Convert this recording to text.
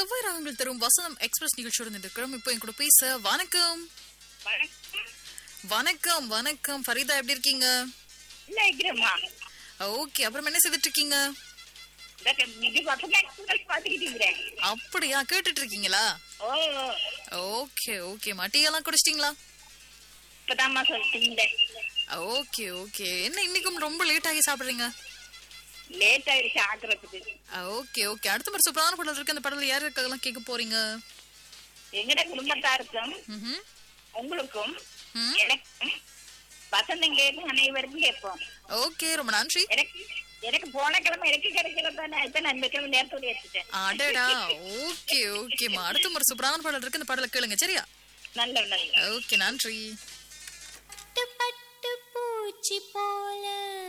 செவ்வாய் ராகங்கள் தரும் வசனம் எக்ஸ்பிரஸ் நிகழ்ச்சியோடு இருக்கிறோம் இப்போ என் கூட பேச வணக்கம் வணக்கம் வணக்கம் ஃபரிதா எப்படி இருக்கீங்க இல்ல இருக்கிறேம்மா ஓகே அப்புறம் என்ன செய்துட்டு இருக்கீங்க இது பக்கத்துல பாத்துக்கிட்டு இருக்கிறேன் அப்படியா கேட்டுட்டு இருக்கீங்களா ஓ ஓகே ஓகேம்மா டீ எல்லாம் குடிச்சிட்டீங்களா இப்பதாம்மா சொல்லிட்டு ஓகே ஓகே என்ன இன்னைக்கும் ரொம்ப லேட் ஆகி சாப்பிடுறீங்க லேட் ஆயிடுச்சு ஆக்குறதுக்கு ஓகே ஓகே அடுத்த மாதிரி சூப்பரான படம் இருக்கு அந்த படத்துல யார் இருக்காங்கலாம் கேட்க போறீங்க எங்கட குடும்பத்தாருக்கும் ம்ஹும். உங்களுக்கும் ம். எனக்கும் வசந்தம் கேட்டு அனைவருக்கும் கேட்போம் ஓகே ரொம்ப நன்றி எனக்கு எனக்கு போன கிழமை எனக்கு கிடைக்கிறது தானே அதுதான் நான் இந்த கிழமை நேரத்தோட எடுத்துட்டேன் அடடா ஓகே ஓகேம்மா அடுத்த முறை சூப்பரான படம் இருக்கு அந்த படல கேளுங்க சரியா நல்ல நல்ல ஓகே நன்றி பட்டு பட்டு பூச்சி போல